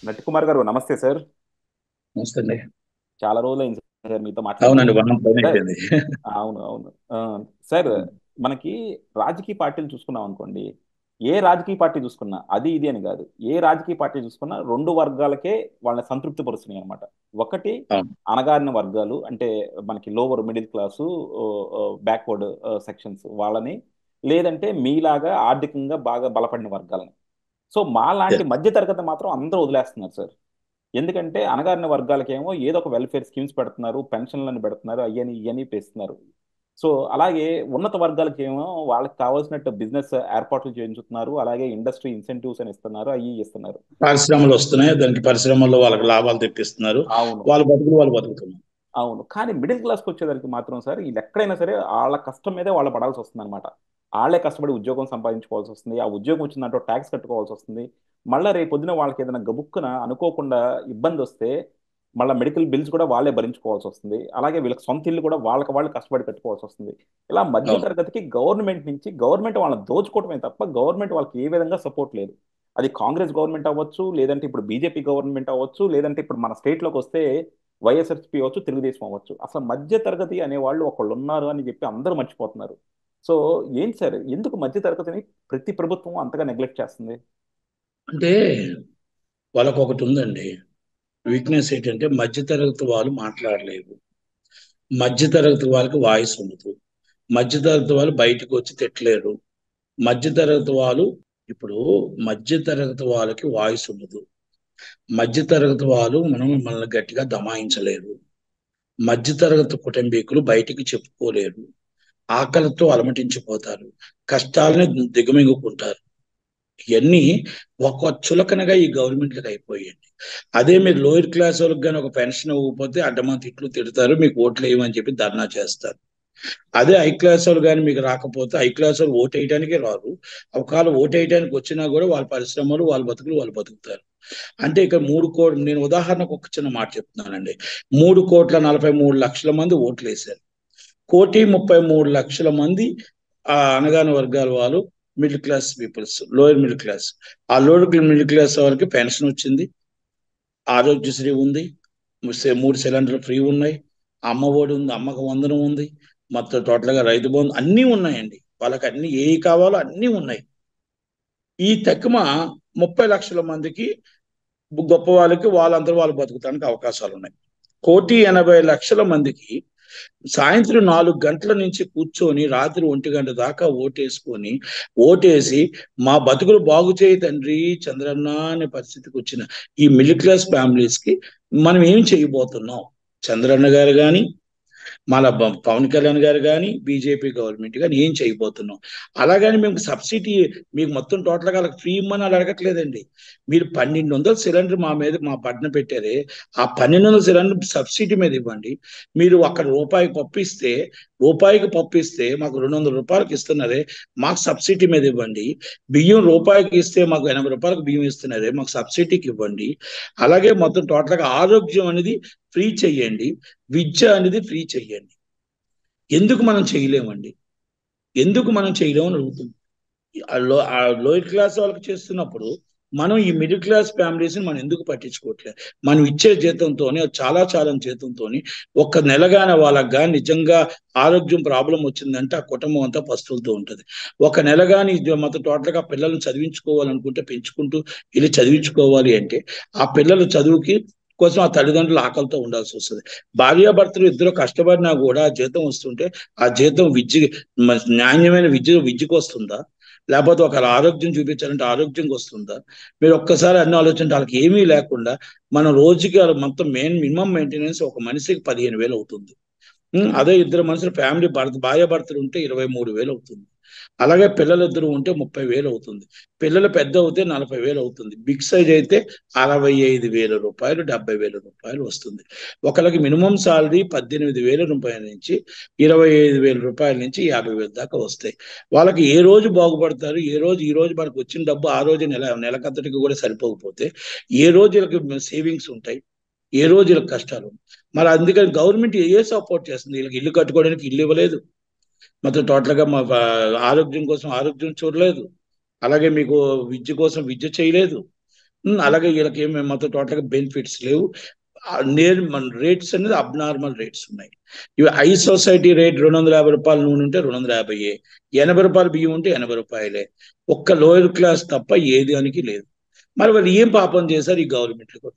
నటి కుమార్ గారు నమస్తే సార్ నమస్తే అండి చాలా రోజులు అయింది సార్ మీతో అవునండి మాట్లాడి వన్ పైన అయిపోయింది అవును అవును ఆ, సార్ మనకి రాజకీయ పార్టీలు చూసుకున్నాం అనుకోండి ఏ రాజకీయ పార్టీ చూసుకున్నా అది ఇది అని కాదు ఏ రాజకీయ పార్టీ చూసుకున్నా రెండు వర్గాలకే వాళ్ళని సంతృప్తి పరుస్తున్నాయి అనమాట ఒకటి అవును. అణగారిన వర్గాలు అంటే మనకి lower middle class backward sections వాళ్ళని లేదంటే మీలాగా ఆర్థికంగా బాగా బలపడిన వర్గాలని సో మా లాంటి మధ్య తరగతి మాత్రం అందరూ వదిలేస్తున్నారు సార్ ఎందుకంటే అణగారిన వర్గాలకేమో ఏదో ఒక వెల్ఫేర్ స్కీమ్స్ పెడుతున్నారు పెన్షన్లను పెడుతున్నారు అయ్యని ఇవని పెస్తున్నారు సో అలాగే ఉన్నత వర్గాలకి ఏమో వాళ్ళకి కావాల్సినట్టు బిజినెస్ ఏర్పాట్లు చేయించుతున్నారు అలాగే ఇండస్ట్రీ ఇన్సెంటివ్స్ అని ఇస్తున్నారు అవి ఇస్తున్నారు పరిశ్రమలు వస్తున్నాయి దానికి పరిశ్రమల్లో వాళ్ళకి లాభాలు తెప్పిస్తున్నారు అవును వాళ్ళ బతుకులు వాళ్ళు బతుకుతున్నారు అవును కానీ మిడిల్ క్లాస్కి వచ్చేసరికి మాత్రం సార్ వీళ్ళు ఎక్కడైనా సరే వాళ్ళ కష్టం మీదే వాళ్ళు పడాల్సి వస్తుంది అనమాట వాళ్ళే కష్టపడి ఉద్యోగం సంపాదించుకోవాల్సి వస్తుంది ఆ ఉద్యోగం వచ్చిందంటో ట్యాక్స్ కట్టుకోవాల్సి వస్తుంది మళ్ళీ రేపు పొద్దున వాళ్ళకి ఏదైనా గబుక్కున అనుకోకుండా ఇబ్బంది వస్తే మళ్ళీ మెడికల్ బిల్స్ కూడా వాళ్ళే భరించుకోవాల్సి వస్తుంది అలాగే వీళ్ళకి సొంత ఇల్లు కూడా వాళ్ళకి వాళ్ళు కష్టపడి కట్టుకోవాల్సి వస్తుంది ఇలా మధ్య అవును. తరగతికి గవర్నమెంట్ నుంచి గవర్నమెంట్ వాళ్ళని దోచుకోవటమే తప్ప గవర్నమెంట్ వాళ్ళకి ఏ విధంగా సపోర్ట్ లేదు అది కాంగ్రెస్ గవర్నమెంట్ అవ్వచ్చు లేదంటే ఇప్పుడు బీజేపీ గవర్నమెంట్ అవ్వచ్చు లేదంటే ఇప్పుడు మన స్టేట్లోకి వస్తే వైఎస్ఆర్సీపీ అవ్వచ్చు తెలుగుదేశం అవ్వచ్చు అసలు మధ్య తరగతి అనే వాళ్ళు ఒకళ్ళు ఉన్నారు అని చెప్పి అందరూ మర్చిపోతున్నారు సో ఏంటి సార్ ఎందుకు మధ్య తరగతిని ప్రతి ప్రభుత్వం అంతగా నెగ్లెక్ట్ చేస్తుంది అంటే వాళ్ళకు ఒకటి ఉందండి వీక్నెస్ ఏంటంటే మధ్యతరగతి వాళ్ళు మాట్లాడలేరు మధ్యతరగతి వాళ్ళకి వాయిస్ ఉండదు మధ్యతరగతి వాళ్ళు బయటకు వచ్చి తిట్టలేరు మధ్యతరగతి వాళ్ళు ఇప్పుడు మధ్యతరగతి వాళ్ళకి వాయిస్ ఉండదు మధ్యతరగతి వాళ్ళు మనం మనల్ని గట్టిగా దమాయించలేరు మధ్యతరగతి కుటుంబీకులు బయటికి చెప్పుకోలేరు ఆకలితో అలమటించిపోతారు కష్టాలని దిగమింగుకుంటారు ఇవన్నీ ఒక చులకనగా ఈ గవర్నమెంట్లకు అయిపోయాయండి అదే మీరు లోయర్ క్లాస్ వాళ్ళకి కానీ ఒక పెన్షన్ ఇవ్వకపోతే అడ్డమా తిట్లు తిడతారు మీకు ఓట్లు వేయమని చెప్పి ధర్నా చేస్తారు అదే హై క్లాస్ వాళ్ళు కానీ మీకు రాకపోతే హై క్లాస్ వాళ్ళు ఓటు వేయడానికే రారు ఒకవేళ ఓటు వేయడానికి వచ్చినా కూడా వాళ్ళ పరిశ్రమలు వాళ్ళ బతుకులు వాళ్ళు బతుకుతారు అంటే ఇక మూడు కోట్లు నేను ఉదాహరణకు ఒక చిన్న మాట చెప్తున్నానండి మూడు కోట్ల నలభై మూడు లక్షల మంది ఓట్లు వేశారు కోటి ముప్పై మూడు లక్షల మంది ఆ అనగాని వర్గాల వాళ్ళు middle class peoples lower middle class ఆ లోయర్ మిడిల్ క్లాస్ వాళ్ళకి పెన్షన్ వచ్చింది ఆరోగ్యశ్రీ ఉంది ముసే- మూడు సిలిండర్లు ఫ్రీ ఉన్నాయి అమ్మ ఒడి ఉంది అమ్మకు వందనం ఉంది మొత్తం టోటల్గా రైతు బంధు అన్నీ ఉన్నాయండి వాళ్ళకి అన్ని ఏ కావాలో అన్నీ ఉన్నాయి ఈ తక్కువ ముప్పై లక్షల మందికి గొప్ప వాళ్ళకి వాళ్ళందరూ వాళ్ళు బతుకుతానికి అవకాశాలు ఉన్నాయి కోటి ఎనభై లక్షల మందికి సాయంత్రం నాలుగు గంటల నుంచి కూర్చొని రాత్రి ఒంటి గంట దాకా ఓటేసుకొని ఓటేసి మా బతుకులు బాగు చేయి తండ్రి చంద్రన్న అనే పరిస్థితికి వచ్చిన ఈ మిడిల్ క్లాస్ ఫ్యామిలీస్ కి మనం ఏం చేయబోతున్నాం చంద్రన్న గారు కానీ మన బ- పవన్ కళ్యాణ్ గారు కానీ బీజేపీ గవర్నమెంట్ కానీ ఏం చేయబోతున్నాం అలాగని మేము సబ్సిడీ మీకు మొత్తం టోటల్గా వాళ్ళకి ఫ్రీ ఇమ్మని వాళ్ళు అడగట్లేదండి మీరు పన్నెండు వందల సిలిండర్ మా మీద మా పడిన పెట్టారే ఆ పన్నెండు వందల సిలిండర్ సబ్సిడీ మీద ఇవ్వండి మీరు అక్కడ రూపాయికి పప్పిస్తే రూపాయికి పప్పిస్తే మాకు రెండు వందల రూపాయలకి ఇస్తున్నారే మాకు సబ్సిడీ మీద ఇవ్వండి బియ్యం రూపాయికి ఇస్తే మాకు ఎనభై రూపాయలకు బియ్యం ఇస్తున్నారే మాకు సబ్సిడీకి ఇవ్వండి అలాగే మొత్తం టోటల్గా ఆరోగ్యం అనేది ఫ్రీ చెయ్యండి విద్య అనేది ఫ్రీ చెయ్యండి ఎందుకు మనం చేయలేమండి ఎందుకు మనం చేయలేము అని అడుగుతుంది ఆ లో ఆ లోయర్ క్లాస్ వాళ్ళకి చేస్తున్నప్పుడు మనం ఈ మిడిల్ క్లాస్ ఫ్యామిలీస్ ని మనం ఎందుకు పట్టించుకోవట్లేదు మనం ఇచ్చే జీతంతోనే చాలా చాలా జీతంతోని ఒక్క నెలగానే వాళ్ళకి కానీ నిజంగా ఆరోగ్యం ప్రాబ్లం వచ్చిందంటే ఆ కుటుంబం అంతా పస్తులతో ఉంటుంది ఒక నెల కానీ మొత్తం టోటల్ గా పిల్లల్ని చదివించుకోవాలనుకుంటే పెంచుకుంటూ వెళ్ళి చదివించుకోవాలి అంటే ఆ పిల్లల చదువుకి కోసం ఆ తల్లిదండ్రులు ఆకలితో ఉండాల్సి వస్తుంది భార్యాభర్తలు ఇద్దరు కష్టపడినా కూడా ఆ జీతం వస్తుంటే ఆ జీతం విద్య మ- నాణ్యమైన విద్య విద్యకు వస్తుందా లేకపోతే ఒక ఆరోగ్యం చూపించాలంటే ఆరోగ్యంకి వస్తుందా మీరు ఒక్కసారి అన్ని ఆలోచించి వాళ్ళకి ఏమీ లేకుండా మనం రోజుకి వాళ్ళ మొత్తం మెయిన్ మినిమం మెయింటెనెన్స్ ఒక మనిషికి పదిహేను వేలు అవుతుంది ఉమ్, అదే ఇద్దరు మనుషులు ఫ్యామిలీ భర్త భార్య భర్తలు ఉంటే ఇరవై మూడు వేలు అవుతుంది అలాగే పిల్లలు ఇద్దరు ఉంటే ముప్పై వేలు అవుతుంది పిల్లలు పెద్ద అవుతే నలభై వేలు అవుతుంది బిగ్ సైజ్ అయితే అరవై ఐదు వేల రూపాయలు డెబ్బై వేల రూపాయలు వస్తుంది ఒకరికి మినిమం సాలరీ పద్దెనిమిది వేల రూపాయల నుంచి ఇరవై ఐదు వేల రూపాయల నుంచి యాభై వేల దాకా వస్తాయి వాళ్ళకి ఏ రోజు బాగుపడతారు ఏ రోజు ఈ రోజు మనకు వచ్చిన డబ్బు ఆ రోజు నెల నెలకంతటికి కూడా సరిపోకపోతే ఏ రోజు వీళ్ళకి సేవింగ్స్ ఉంటాయి ఏ రోజు వీళ్ళకి కష్టాలు ఉంటాయి. మరి అందుకని గవర్నమెంట్ ఏ సపోర్ట్ చేస్తుంది వీళ్ళకి ఇల్లు కట్టుకోవడానికి ఇల్లు ఇవ్వలేదు మొత్తం టోటల్ గా మా ఆ- ఆరోగ్యం కోసం ఆరోగ్యం చూడలేదు అలాగే మీకు విద్య కోసం విద్య చేయలేదు ఉమ్, అలాగే వీళ్ళకి ఏమి మొత్తం టోటల్గా బెనిఫిట్స్ లేవు ఆ నేర్ మన రేట్స్ అనేది అబ్నార్మల్ రేట్స్ ఉన్నాయి ఇవి ఐ సొసైటీ రేట్ రెండు వందల యాభై రూపాయల నూనె ఉంటే రెండు వందల యాభై ఎనభై రూపాయల బియ్యం ఉంటే ఎనభై రూపాయలే ఒక్క లోయర్ క్లాస్ తప్ప ఏది అనికి లేదు మరి వాళ్ళు ఏం పాపం చేశారు ఈ గవర్నమెంట్లు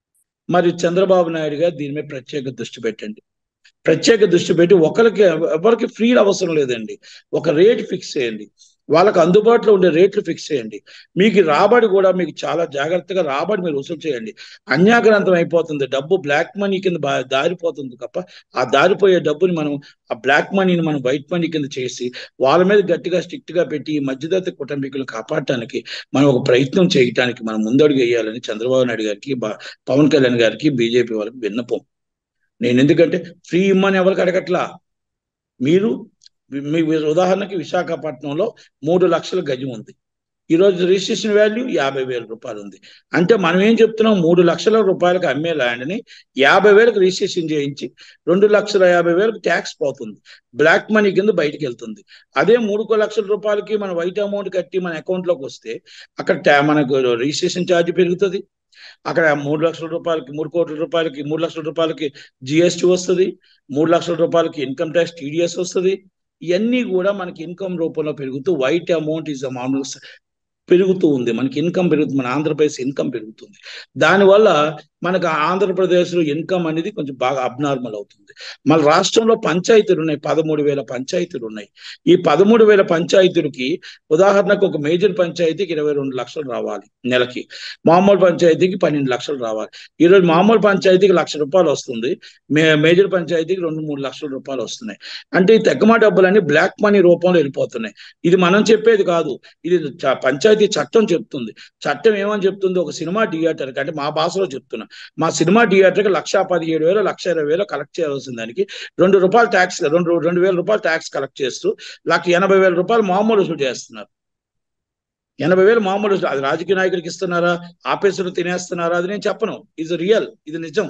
మరి చంద్రబాబు నాయుడు గారు దీని మీద ప్రత్యేక దృష్టి పెట్టండి ప్రత్యేక దృష్టి పెట్టి ఒకరికి ఎవరికి ఫ్రీ అవసరం లేదండి ఒక రేట్ ఫిక్స్ చేయండి వాళ్ళకి అందుబాటులో ఉండే రేట్లు ఫిక్స్ చేయండి మీకు రాబడి కూడా మీకు చాలా జాగ్రత్తగా రాబడి మీరు వసూలు చేయండి అన్యాగ్రంథం అయిపోతుంది డబ్బు బ్లాక్ మనీ కింద బా- దారిపోతుంది తప్ప ఆ దారిపోయే డబ్బుని మనం ఆ బ్లాక్ మనీని మనం వైట్ మనీ కింద చేసి వాళ్ళ మీద గట్టిగా స్ట్రిక్ట్ గా పెట్టి ఈ మధ్యతరగతి కుటుంబీకులను కాపాడటానికి మనం ఒక ప్రయత్నం చేయటానికి మనం ముందడుగు వేయాలని చంద్రబాబు నాయుడు గారికి బా- పవన్ కళ్యాణ్ గారికి బీజేపీ వాళ్ళకి విన్నపం నేను ఎందుకంటే ఫ్రీ ఇమ్మని ఎవరికి అడగట్లా మీరు మీ ఉదాహరణకి విశాఖపట్నంలో మూడు లక్షల గజం ఉంది ఈ రోజు రిజిస్ట్రేషన్ వాల్యూ యాభై వేల రూపాయలు ఉంది అంటే మనం ఏం చెప్తున్నాం మూడు లక్షల రూపాయలకు అమ్మే ల్యాండ్ని యాభై వేలకు రిజిస్ట్రేషన్ చేయించి రెండు లక్షల యాభై వేలకు ట్యాక్స్ పోతుంది బ్లాక్ మనీ కింద బయటికి వెళ్తుంది అదే మూడు లక్షల రూపాయలకి మన వైట్ అమౌంట్ కట్టి మన అకౌంట్ లోకి వస్తే అక్కడ ట్యా- మనకు రిజిస్ట్రేషన్ ఛార్జ్ పెరుగుతుంది అక్కడ మూడు లక్షల రూపాయలకి మూడు కోట్ల రూపాయలకి మూడు లక్షల రూపాయలకి జిఎస్టీ వస్తుంది మూడు లక్షల రూపాయలకి ఇన్కమ్ ట్యాక్స్ టీడీఎస్ వస్తుంది ఇవన్నీ కూడా మనకి ఇన్కమ్ రూపంలో పెరుగుతూ వైట్ అమౌంట్ ఈజ్ మామూలు పెరుగుతూ ఉంది మనకి ఇన్కమ్ పెరుగుతుంది మన ఆంధ్రప్రదేశ్ ఇన్కమ్ పెరుగుతుంది దానివల్ల మనకు ఆంధ్రప్రదేశ్లో ఇన్కమ్ అనేది కొంచెం బాగా అబ్నార్మల్ అవుతుంది మన రాష్ట్రంలో పంచాయతీలు ఉన్నాయి పదమూడు వేల పంచాయతీలు ఉన్నాయి ఈ పదమూడు వేల పంచాయతీలకి ఉదాహరణకు ఒక మేజర్ పంచాయతీకి ఇరవై రెండు లక్షలు రావాలి నెలకి మామూలు పంచాయతీకి పన్నెండు లక్షలు రావాలి ఈరోజు మామూలు పంచాయతీకి లక్ష రూపాయలు వస్తుంది మే మేజర్ పంచాయతీకి రెండు మూడు లక్షల రూపాయలు వస్తున్నాయి అంటే ఈ తెగ్గమ డబ్బులన్నీ బ్లాక్ మనీ రూపంలో వెళ్ళిపోతున్నాయి ఇది మనం చెప్పేది కాదు ఇది చ- పంచాయతీ చట్టం చెప్తుంది చట్టం ఏమని చెప్తుంది ఒక సినిమా థియేటర్ అంటే మా భాషలో చెప్తున్నా మా సినిమా థియేటర్కి లక్ష పదిహేడు వేలు లక్ష ఇరవై వేలు కలెక్ట్ చేయాల్సిన దానికి రెండు రూపాయలు ట్యాక్స్ రెండు రెండు వేల రూపాయలు ట్యాక్స్ కలెక్ట్ చేస్తూ లక్ష ఎనభై వేల రూపాయలు మామూలు వసూలు చేస్తున్నారు ఎనభై వేలు మామూలు వసూలు. అది రాజకీయ నాయకులకి ఇస్తున్నారా ఆఫీసులు తినేస్తున్నారా అది నేను చెప్పను ఇది రియల్ ఇది నిజం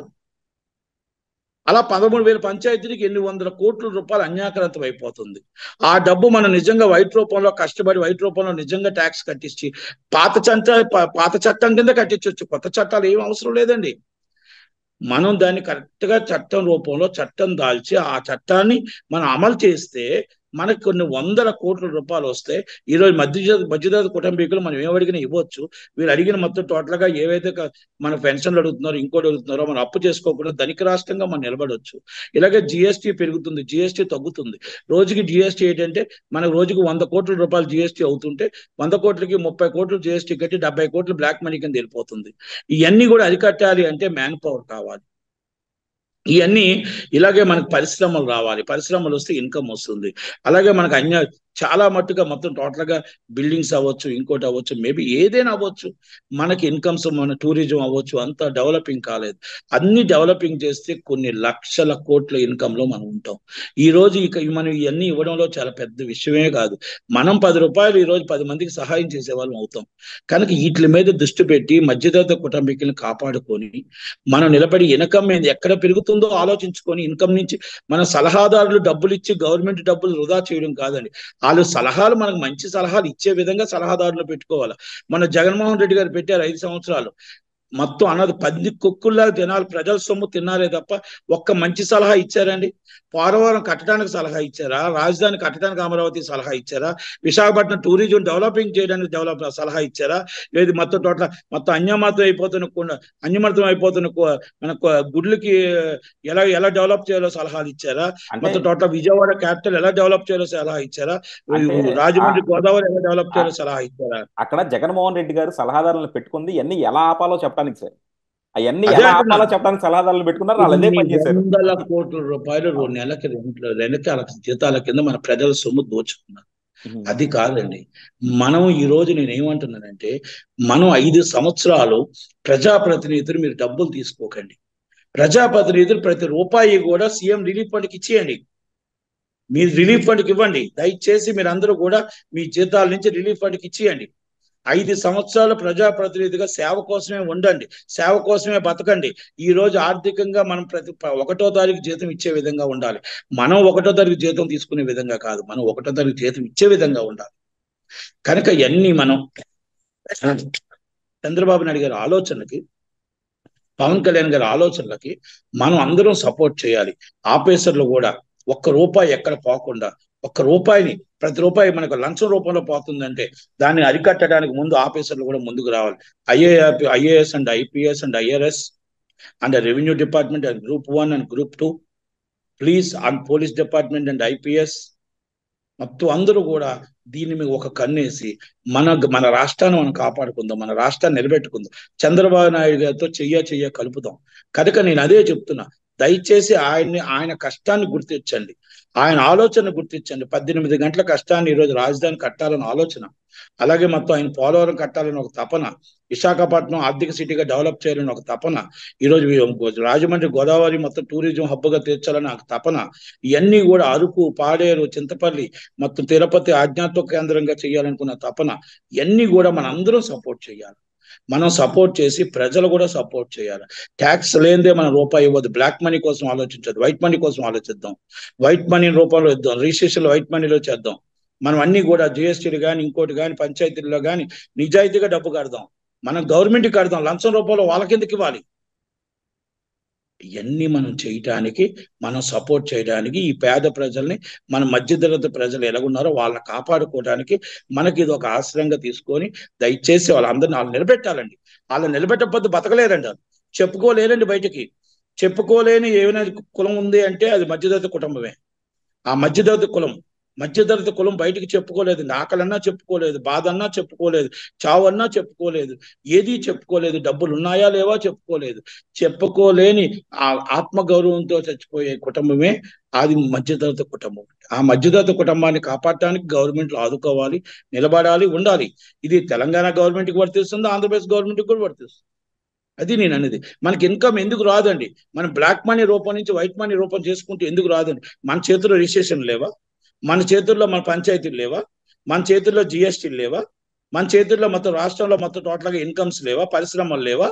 అలా పదమూడు వేల పంచాయతీలకు ఎన్ని వందల కోట్ల రూపాయలు అన్యాక్రాంతం అయిపోతుంది ఆ డబ్బు మనం నిజంగా వైట్ రూపంలో కష్టపడి వైట్ రూపంలో నిజంగా ట్యాక్స్ కట్టించి పాత చట్ట పా- పాత చట్టం కింద కట్టించవచ్చు కొత్త చట్టాలు ఏం అవసరం లేదండి మనం దాన్ని కరెక్ట్ గా చట్టం రూపంలో చట్టం దాల్చి ఆ చట్టాన్ని మనం అమలు చేస్తే మనకు కొన్ని వందల కోట్ల రూపాయలు వస్తే ఈరోజు మధ్య మధ్యతరగతి కుటుంబీకులు మనం ఏం అడిగినా ఇవ్వచ్చు వీళ్ళు అడిగిన మొత్తం టోటల్ గా ఏవైతే క- మన పెన్షన్లు అడుగుతున్నారో ఇంకోటి అడుగుతున్నారో మనం అప్పు చేసుకోకుండా ధనిక రాష్ట్రంగా మనం నిలబడవచ్చు ఇలాగే జిఎస్టీ పెరుగుతుంది జిఎస్టీ తగ్గుతుంది రోజుకి జిఎస్టీ ఏంటంటే మనకు రోజుకి వంద కోట్ల రూపాయలు జిఎస్టీ అవుతుంటే వంద కోట్లకి ముప్పై కోట్లు జిఎస్టీ కట్టి డెబ్బై కోట్లు బ్లాక్ మనీ కింద వెళ్ళిపోతుంది ఇవన్నీ కూడా అరికట్టాలి అంటే మ్యాన్ పవర్ కావాలి ఇవన్నీ ఇలాగే మనకు పరిశ్రమలు రావాలి పరిశ్రమలు వస్తే ఇన్కమ్ వస్తుంది అలాగే మనకు అన్య చాలా మట్టుగా మొత్తం టోటల్ గా బిల్డింగ్స్ అవ్వచ్చు ఇంకోటి అవ్వచ్చు మేబీ ఏదైనా అవ్వచ్చు మనకి ఇన్కమ్స్ మన టూరిజం అవ్వచ్చు అంత డెవలపింగ్ కాలేదు అన్ని డెవలపింగ్ చేస్తే కొన్ని లక్షల కోట్ల ఇన్కమ్ లో మనం ఉంటాం ఈ రోజు ఇక మనం ఇవన్నీ ఇవ్వడంలో చాలా పెద్ద విషయమే కాదు మనం పది రూపాయలు ఈ రోజు పది మందికి సహాయం చేసే వాళ్ళం అవుతాం కనుక వీటి మీద దృష్టి పెట్టి మధ్యతరగతి కుటుంబీకులను కాపాడుకొని మనం నిలబడి ఇన్కమ్ మీద ఎక్కడ పెరుగుతుందో ఆలోచించుకొని ఇన్కమ్ నుంచి మన సలహాదారులు డబ్బులు ఇచ్చి గవర్నమెంట్ డబ్బులు వృధా చేయడం కాదండి వాళ్ళు సలహాలు మనకు మంచి సలహాలు ఇచ్చే విధంగా సలహాదారులు పెట్టుకోవాలి మన జగన్మోహన్ రెడ్డి గారు పెట్టారు ఐదు సంవత్సరాలు మొత్తం అన్నది పది కుక్కుల్లా జనాలు ప్రజల సొమ్ము తిన్నారే తప్ప ఒక్క మంచి సలహా ఇచ్చారండి పోలవరం కట్టడానికి సలహా ఇచ్చారా రాజధాని కట్టడానికి అమరావతి సలహా ఇచ్చారా విశాఖపట్నం టూరిజం డెవలపింగ్ చేయడానికి డెవలప్ సలహా ఇచ్చారా లేదు మొత్తం టోటల్ మొత్తం అన్యమతం అయిపోతున్న కుండ- అన్యమతం అయిపోతున్న కు- మన కు- గుడ్లకి ఎలా ఎలా డెవలప్ చేయాలో సలహాలు ఇచ్చారా అంటే మొత్తం టోటల్ విజయవాడ క్యాపిటల్ ఎలా డెవలప్ చేయాలో సలహా ఇచ్చారా అంటే రాజమండ్రి ఆ- గోదావరి ఎలా డెవలప్ చేయాలో సలహా ఇచ్చారా అక్కడ జగన్మోహన్ రెడ్డి గారు సలహాదారులను పెట్టుకుంది ఇవన్నీ ఎలా ఆపాలో చెప్పడానికి సార్ అవన్నీ అదే ఎలా అంటున్నా. ఆపాలో చెప్పడానికి సలహాదారులు పెట్టుకున్నారు వాళ్ళు అదే ఇన్ని పని చేశారు వందల కోట్ల రూపాయలు రెండు నెలలకి రెండు వెనకాల జీతాల కింద మన ప్రజల సొమ్ము దోచుకున్నారు ఉహు. అది కాదండి మనం ఈ రోజు నేను ఏమంటున్నానంటే మనం ఐదు సంవత్సరాలు ప్రజాప్రతినిధులు మీరు డబ్బులు తీసుకోకండి ప్రజాప్రతినిధులు ప్రతి రూపాయి కూడా సీఎం రిలీఫ్ ఫండ్కి ఇచ్చేయండి మీరు రిలీఫ్ ఫండ్కి ఇవ్వండి దయచేసి మీరు అందరూ కూడా మీ జీతాల నుంచి రిలీఫ్ ఫండ్కి ఇచ్చేయండి ఐదు సంవత్సరాల ప్రజాప్రతినిధిగా సేవ కోసమే ఉండండి సేవ కోసమే బతకండి ఈ రోజు ఆర్థికంగా మనం ప్రతి ప- ఒకటో తారీఖు జీతం ఇచ్చే విధంగా ఉండాలి మనం ఒకటో తారీఖు జీతం తీసుకునే విధంగా కాదు మనం ఒకటో తారీఖు జీతం ఇచ్చే విధంగా ఉండాలి కనుక ఇవన్నీ మనం చంద్రబాబు నాయుడు గారి ఆలోచనకి పవన్ కళ్యాణ్ గారి ఆలోచనలకి మనం అందరం సపోర్ట్ చేయాలి ఆఫీసర్లు కూడా ఒక్క రూపాయి ఎక్కడ పోకుండా ఒక్క రూపాయిని ప్రతి రూపాయి మనకు లంచం రూపంలో పోతుందంటే దాన్ని అరికట్టడానికి ముందు ఆఫీసర్లు కూడా ముందుకు రావాలి IA IAS and IPS and IRS and revenue department and group one and group two please and police department and IPS మొత్తం అందరూ కూడా దీని మీద ఒక కన్నేసి మన మన రాష్ట్రాన్ని మనం కాపాడుకుందాం మన రాష్ట్రాన్ని నిలబెట్టుకుందాం చంద్రబాబు నాయుడు గారితో చెయ్య చెయ్య కలుపుదాం కనుక నేను అదే చెప్తున్నా దయచేసి ఆయన్ని ఆయన కష్టాన్ని గుర్తించండి ఆయన ఆలోచన గుర్తించండి పద్దెనిమిది గంటల కష్టాన్ని ఈరోజు రాజధాని కట్టాలని ఆలోచన అలాగే మొత్తం ఆయన పోలవరం కట్టాలని ఒక తపన విశాఖపట్నం ఆర్థిక సిటీగా డెవలప్ చేయాలని ఒక తపన ఈరోజు రాజమండ్రి గోదావరి మొత్తం టూరిజం హబ్బుగా తీర్చాలని ఒక తపన ఇవన్నీ కూడా అరకు పాడేరు చింతపల్లి మొత్తం తిరుపతి ఆధ్యాత్మిక కేంద్రంగా చేయాలనుకున్న తపన ఇవన్నీ కూడా మన అందరం సపోర్ట్ చేయాలి మనం సపోర్ట్ చేసి ప్రజలు కూడా సపోర్ట్ చేయాలి ట్యాక్స్ లేనిదే మనం రూపాయి ఇవ్వదు బ్లాక్ మనీ కోసం ఆలోచించదు వైట్ మనీ కోసం ఆలోచిద్దాం వైట్ మనీ రూపంలో ఇద్దాం రిజిస్ట్రేషన్ వైట్ మనీలో చేద్దాం మనం అన్ని కూడా జిఎస్టీలు కానీ ఇంకోటి కానీ పంచాయతీల్లో కానీ నిజాయితీగా డబ్బు కడదాం మనం గవర్నమెంట్కి కడదాం లంచం రూపంలో వాళ్ళకెందుకు ఇవ్వాలి ఇవన్నీ మనం చేయటానికి మనం సపోర్ట్ చేయడానికి ఈ పేద ప్రజల్ని మన మధ్యతరగతి ప్రజలు ఎలాగున్నారో వాళ్ళని కాపాడుకోవడానికి మనకి ఇది ఒక ఆశ్రయంగా తీసుకొని దయచేసి వాళ్ళందరినీ వాళ్ళు నిలబెట్టాలండి వాళ్ళు నిలబెట్టకపోతే బతకలేరండి వాళ్ళు చెప్పుకోలేరండి బయటికి చెప్పుకోలేని ఏమైనా కులం ఉంది అంటే అది మధ్యతరగతి కుటుంబమే ఆ మధ్యతరగతి కులం మధ్యతరగతి కులం బయటికి చెప్పుకోలేదు ఆకలన్నా చెప్పుకోలేదు బాధ అన్నా చెప్పుకోలేదు చావన్నా చెప్పుకోలేదు ఏది చెప్పుకోలేదు డబ్బులు ఉన్నాయా లేవా చెప్పుకోలేదు చెప్పుకోలేని ఆ ఆత్మగౌరవంతో చచ్చిపోయే కుటుంబమే అది మధ్యతరగతి కుటుంబం ఆ మధ్యతరగతి కుటుంబాన్ని కాపాడటానికి గవర్నమెంట్లు ఆదుకోవాలి నిలబడాలి ఉండాలి ఇది తెలంగాణ గవర్నమెంట్కి వర్తిస్తుంది ఆంధ్రప్రదేశ్ గవర్నమెంట్కి కూడా వర్తిస్తుంది అది నేను అనేది మనకి ఇన్కమ్ ఎందుకు రాదండి మనం బ్లాక్ మనీ రూపం నుంచి వైట్ మనీ రూపం చేసుకుంటే ఎందుకు రాదండి మన చేతిలో రిజిస్ట్రేషన్ లేవా మన చేతుల్లో మన పంచాయతీలు లేవా మన చేతుల్లో జిఎస్టీలు లేవా మన చేతుల్లో మొత్తం రాష్ట్రంలో మొత్తం టోటల్గా ఇన్కమ్స్ లేవా పరిశ్రమలు లేవా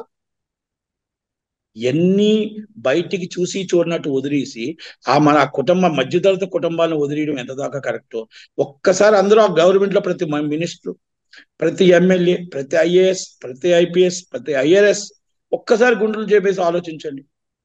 ఎన్ని బయటికి చూసి చూడనట్టు వదిలేసి ఆ మన కుటుంబ మధ్యతరగతి కుటుంబాలను వదిలేయడం ఎంత దాకా కరెక్టో ఒక్కసారి అందరూ ఆ గవర్నమెంట్ లో ప్రతి మినిస్టర్ ప్రతి ఎమ్మెల్యే ప్రతి ఐఏఎస్ ప్రతి ఐపీఎస్ ప్రతి ఐఆర్ఎస్ ఒక్కసారి గుండెలు చేపేసి ఆలోచించండి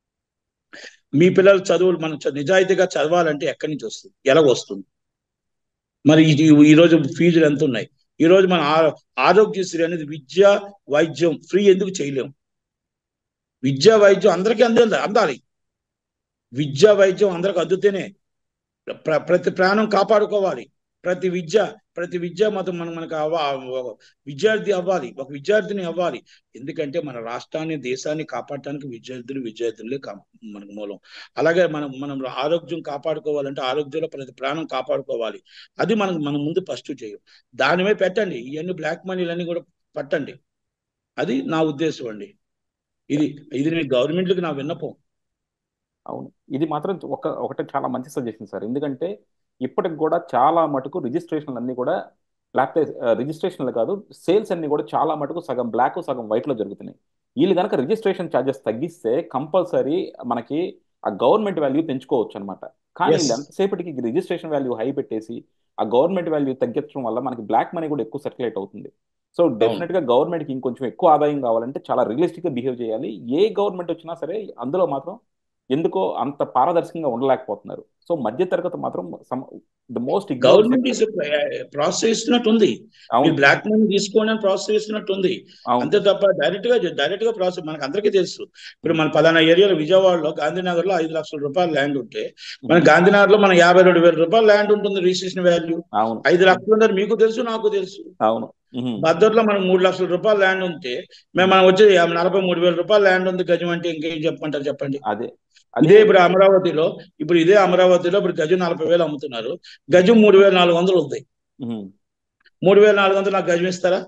మీ పిల్లలు చదువులు మనం నిజాయితీగా చదవాలంటే ఎక్కడి నుంచి వస్తుంది ఎలా వస్తుంది మరి ఈరోజు ఫీజులు ఎంత ఉన్నాయి ఈరోజు మన ఆరోగ్యశ్రీ అనేది విద్య వైద్యం ఫ్రీ ఎందుకు చేయలేము విద్యా వైద్యం అందరికీ అందాలి అందాలి విద్యా వైద్యం అందరికి అందుతేనే ప్రతి ప్రాణం కాపాడుకోవాలి ప్రతి విద్య ప్రతి విద్య మతం మనం మనకు అవ్వ విద్యార్థి అవ్వాలి ఒక విద్యార్థిని అవ్వాలి ఎందుకంటే మన రాష్ట్రాన్ని దేశాన్ని కాపాడటానికి విద్యార్థులు విద్యార్థులే మనకు మూలం అలాగే మనం మనం ఆరోగ్యం కాపాడుకోవాలంటే ఆరోగ్యంలో ప్రతి ప్రాణం కాపాడుకోవాలి అది మనం మనం ముందు ఫస్ట్ చేయం దానిమే పెట్టండి ఇవన్నీ బ్లాక్ మనీలన్నీ కూడా పట్టండి అది నా ఉద్దేశం అండి ఇది ఇది నేను గవర్నమెంట్కి నా విన్నపం అవును ఇది మాత్రం ఒక ఒకటే చాలా మంచి సజెషన్ సార్ ఎందుకంటే ఇప్పటికి కూడా చాలా మటుకు రిజిస్ట్రేషన్లు అన్నీ కూడా లేకపోతే రిజిస్ట్రేషన్లు కాదు సేల్స్ అన్ని కూడా చాలా మటుకు సగం బ్లాక్ సగం వైట్లో జరుగుతున్నాయి వీళ్ళు కనుక రిజిస్ట్రేషన్ ఛార్జెస్ తగ్గిస్తే కంపల్సరీ మనకి ఆ గవర్నమెంట్ వాల్యూ పెంచుకోవచ్చు అనమాట కానీ వీళ్ళు ఎంతసేపటికి రిజిస్ట్రేషన్ వాల్యూ హై పెట్టేసి ఆ గవర్నమెంట్ వాల్యూ తగ్గించడం వల్ల మనకి బ్లాక్ మనీ కూడా ఎక్కువ సర్క్యులేట్ అవుతుంది సో డెఫినెట్ గా గవర్నమెంట్కి ఇంకొంచెం ఎక్కువ ఆదాయం కావాలంటే చాలా రియలిస్టిక్ గా బిహేవ్ చేయాలి ఏ గవర్నమెంట్ వచ్చినా సరే అందులో మాత్రం ఎందుకో అంత పారదర్శకంగా ఉండలేకపోతున్నారు సో మధ్య తరగతి మాత్రం ద మోస్ట్ గవర్నమెంట్ ప్రోత్సహిస్తున్నట్టు ఉంది బ్లాక్ మనీ తీసుకోండి అని ప్రోత్సహిస్తున్నట్టు ఉంది అంతే తప్ప డైరెక్ట్ గా డైరెక్ట్ గా ప్రాసెస్ మనకు అందరికీ తెలుసు ఇప్పుడు మన పలానా ఏరియాలో విజయవాడలో గాంధీనగర్ లో ఐదు లక్షల రూపాయలు ల్యాండ్ ఉంటే మన గాంధీనగర్ లో మన యాభై రెండు వేల రూపాయలు ల్యాండ్ ఉంటుంది రిజిస్ట్రేషన్ వాల్యూ ఐదు లక్షలు ఉందని మీకు తెలుసు నాకు తెలుసు అవును భద్రలో మనకు మూడు లక్షల రూపాయలు ల్యాండ్ ఉంటే మేము మనం వచ్చి నలభై మూడు వేల రూపాయలు ల్యాండ్ ఉంది గజం అంటే ఇంకేం చెప్పమంటారు చెప్పండి అదే ఇదే ఇప్పుడు అమరావతిలో ఇప్పుడు ఇదే అమరావతిలో ఇప్పుడు గజం నలభై వేలు అమ్ముతున్నారు గజం మూడు వేల నాలుగు వందలు ఉంది మూడు వేల నాలుగు వందలు నాకు గజం ఇస్తారా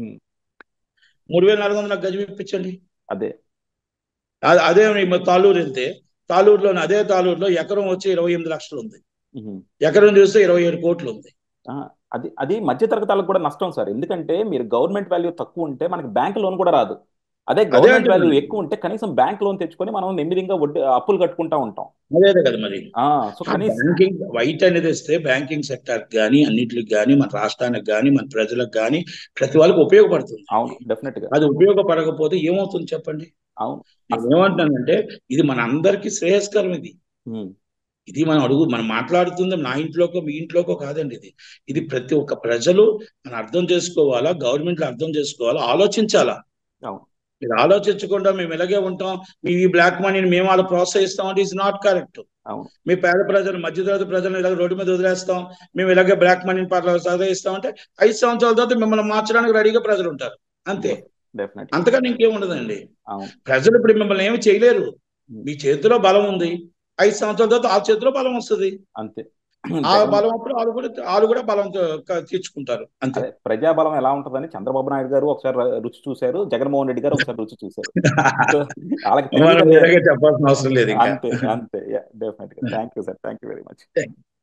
మూడు వేల నాలుగు వందలు నాకు గజం ఇప్పించండి అదే అదే తాలూరు వెళ్తే తాలూరులో అదే తాలూరులో ఎకరం వచ్చి ఇరవై ఎనిమిది లక్షలు ఉంది ఎకరం చూస్తే ఇరవై ఏడు కోట్లు ఉంది అది అది మధ్య తరగతాలకు కూడా నష్టం సార్ ఎందుకంటే మీరు గవర్నమెంట్ వాల్యూ తక్కువ ఉంటే మనకి బ్యాంక్ లోన్ కూడా రాదు అదే అదే గవర్నమెంట్ వాల్యూ అంటున్నాను ఎక్కువ ఉంటే కనీసం బ్యాంక్ లోన్ తెచ్చుకొని మనం నెమ్మదిగా వడ్డీ అప్పులు కట్టుకుంటా ఉంటాం అదే అదే కదా మరి ఆ సో ఆ కనీసం బ్యాంకింగ్ వైట్ అనేది వస్తే బ్యాంకింగ్ సెక్టర్ కానీ అన్నిటికి కానీ మన రాష్ట్రానికి కానీ మన ప్రజలకు కానీ ప్రతి వాళ్ళకి ఉపయోగపడుతుంది అవును డెఫినెట్ గా అది ఉపయోగపడకపోతే ఏమవుతుంది చెప్పండి అవును నేను ఏమంటున్నానంటే ఇది మన అందరికీ శ్రేయస్కరం ఇది ఉమ్, ఇది మనం అడుగు మనం మాట్లాడుతుంది నా ఇంట్లోకో మీ ఇంట్లోకో కాదండి ఇది ఇది ప్రతి ఒక్క ప్రజలు మనం అర్థం చేసుకోవాలా గవర్నమెంట్ అర్థం చేసుకోవాలా ఆలోచించాలా అవును మీరు ఆలోచించకుండా మేము ఇలాగే ఉంటాం మీ ఈ బ్లాక్ మనీని మేము అలా ప్రోత్సహిస్తాం అంటే ఇస్ నాట్ కరెక్ట్ అవును మీ పేద ప్రజలు మధ్యతరగతి ప్రజలను ఇలాగ రోడ్డు మీద వదిలేస్తాం మేము ఇలాగే బ్లాక్ మనీని పట్ల సాధిస్తాం అంటే ఐదు సంవత్సరాల తర్వాత మిమ్మల్ని మార్చడానికి రెడీగా ప్రజలు ఉంటారు అంతే డెఫినెట్ అంతకన్నా ఇంకేం ఉండదండి అవును ప్రజలు ఇప్పుడు మిమ్మల్ని ఏమి చేయలేరు మీ చేతిలో బలం ఉంది ఐదు సంవత్సరాల తర్వాత ఆ చేతిలో బలం వస్తుంది అంతే ఆ జగన్ బలం అప్పుడు వాళ్ళు కూడా వాళ్ళు కూడా బలం త- తీర్చుకుంటారు అంతే అదే ప్రజాబలం ఎలా ఉంటుందని చంద్రబాబు నాయుడు గారు ఒకసారి ర- రుచి చూశారు జగన్మోహన్ రెడ్డి గారు ఒకసారి రుచి చూశారు సో వాళ్ళకి మనం తెలియదని వేరేగా చెప్పాల్సిన అవసరం లేదు ఇంకా అంతే అంతే డెఫినెట్ గా thank you sir thank you very much